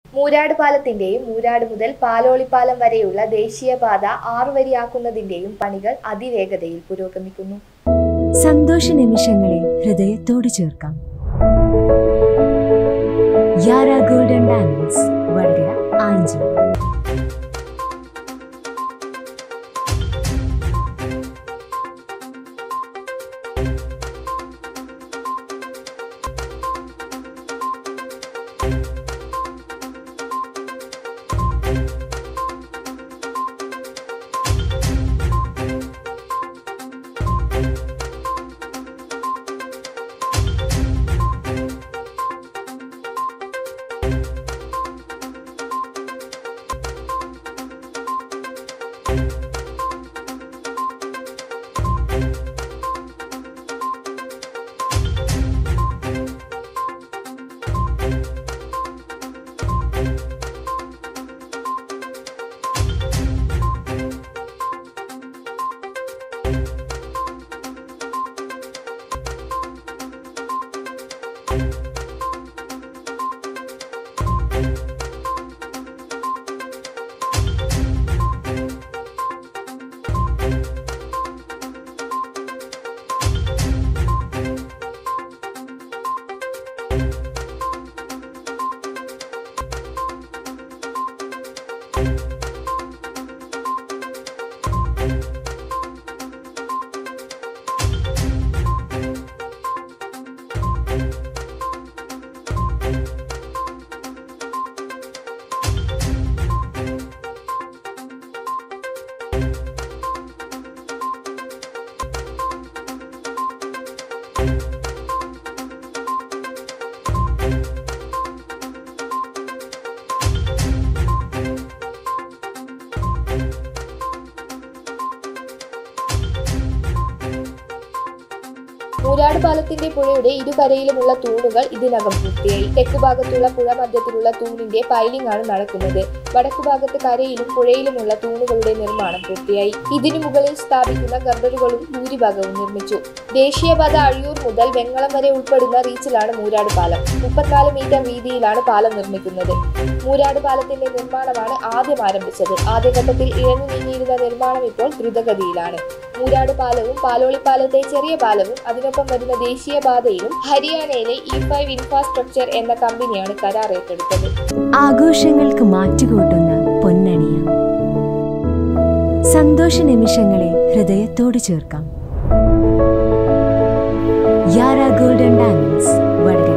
മൂരാട് പാലത്തിന്റെയും മൂരാട് മുതൽ പാലോളിപ്പാലം വരെയുള്ള ദേശീയപാത ആറുവരിയാക്കുന്നതിന്റെയും പണികൾ അതിവേഗതയിൽ പുരോഗമിക്കുന്നു സന്തോഷ നിമിഷങ്ങളെ ഹൃദയത്തോട് ചേർക്കാം യാര ഗോൾഡൻ ഡയമണ്ട്സ് വടകര ആഞ്ചി മൂരാട് പാലത്തിന്റെ പുഴയുടെ ഇരുകരയിലുമുള്ള തൂണുകൾ ഇതിനകം പൂർത്തിയായി തെക്കുഭാഗത്തുള്ള പുഴ മധ്യത്തിലുള്ള തൂണിന്റെ പൈലിംഗ് ആണ് നടക്കുന്നത് വടക്കുഭാഗത്ത് കരയിലും പുഴയിലുമുള്ള തൂണുകളുടെ നിർമ്മാണം പൂർത്തിയായി ഇതിനു മുകളിൽ സ്ഥാപിക്കുന്ന ഗർഡറുകളും ഭൂരിഭാഗവും നിർമ്മിച്ചു ദേശീയപാത അഴിയൂർ മുതൽ വെങ്ങളം വരെ ഉൾപ്പെടുന്ന റീച്ചിലാണ് മൂരാട് പാലം മുപ്പത്തിനാല് മീറ്റർ വീതിയിലാണ് പാലം നിർമ്മിക്കുന്നത് മൂരാട് പാലത്തിന്റെ നിർമ്മാണമാണ് ആദ്യം ആരംഭിച്ചത് ആദ്യഘട്ടത്തിൽ ഇഴഞ്ഞു നീങ്ങിയിരുന്ന നിർമ്മാണം ഇപ്പോൾ ദ്രുതഗതിയിലാണ് മൂരാട് പാലവും പാലോളിപ്പാലത്തെ ചെറിയ പാലവും അതിനൊപ്പം വരുന്ന ദേശീയപാതയിലും ഹരിയാനയിലെ ഇ ഫൈവ് ഇൻഫ്രാസ്ട്രക്ചർ എന്ന കമ്പനിയാണ് കരാർ ഏറ്റെടുത്തത് ആഘോഷങ്ങൾക്ക് മാറ്റുകൂട്ടുന്ന പൊന്നണിയ സന്തോഷ നിമിഷങ്ങളെ ഹൃദയത്തോട് ചേർക്കാം യാര ഗോൾഡൻ ഡയമണ്ട്സ് വടകര